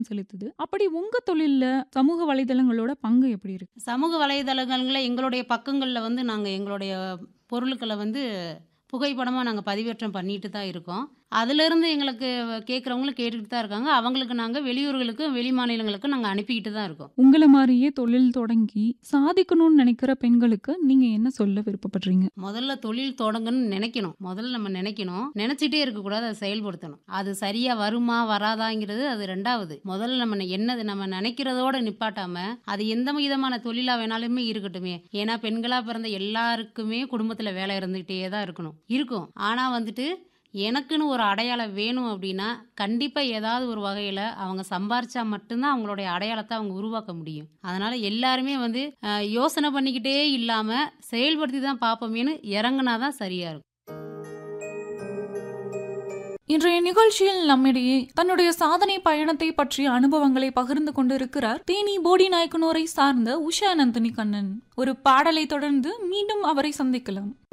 செலுத்துது. அப்படி உங்க தொழில்ல சமூக வலைதளங்களோட பங்கு எப்படி இருக்கு? சமூக வலைதளங்கள்ல எங்களுடைய பக்கங்கள்ல வந்து நாங்க எங்களுடைய பொருட்கள வந்து புகைப்படமா நாங்க பதிவேற்றம் பண்ணிட்டு தான் இருக்கோம். அதிலிருந்து எங்களுக்கு கேட்கிறவங்களும் கேட்டுட்டு தான் இருக்காங்க. அவங்களுக்கு நாங்க வெளியூர்களுக்கும், வெளி மாநிலங்களுக்கும் நாங்க அனுப்பிக்கிட்டு தான் இருக்கோம். உங்கள மாரியே தொழில் தொடங்கி சாதிக்கணும்னு நினைக்கிற பெண்களுக்கு நீங்க என்ன சொல்ல விருப்பப்படுறீங்க? முதல்ல தொழில் தொடங்கணும்னு நினைக்கணும். முதல்ல நம்ம நினைக்கணும். நினைச்சிட்டே இருக்கக்கூடாது. அத செயல்படுத்தணும். அது சரியா வருமா, வராதாங்கிறது அது 2வது. முதல்ல நம்ம என்னது நம்ம நினைக்கிறதோட நிப்பாட்டாம, அது எந்த விதமான தொழிலா வேணாலுமே இருக்கட்டுமே. ஏன்னா பெண்களா பிறந்த எல்லாருக்குமே குடும்பத்துல வேலை இருந்துகிட்டே தான் இருக்கணும். இருக்கும். ஆனா வந்துட்டு எனக்குன்னு ஒரு அடையாளம் வேணும் அப்படின்னா, கண்டிப்பா ஏதாவது ஒரு வகையில அவங்க சம்பாரிச்சா மட்டும் தான் அவங்களுடைய அடையாளத்த அவங்க உருவாக்க முடியும். அதனால எல்லாருமே வந்து அ யோசனை பண்ணிக்கிட்டே இல்லாம செயல்படுத்தி தான் பார்ப்போமேன்னு இறங்குனா தான் சரியா இருக்கும். இன்றைய நிகழ்ச்சியில் நம்மிடையே தன்னுடைய சாதனை பயணத்தை பற்றிய அனுபவங்களை பகிர்ந்து கொண்டிருக்கிறார் தேனி போடிநாயக்கனூரை சார்ந்த உஷா நந்தினி கண்ணன். ஒரு பாடலை தொடர்ந்து மீண்டும் அவரை சந்திக்கலாம்.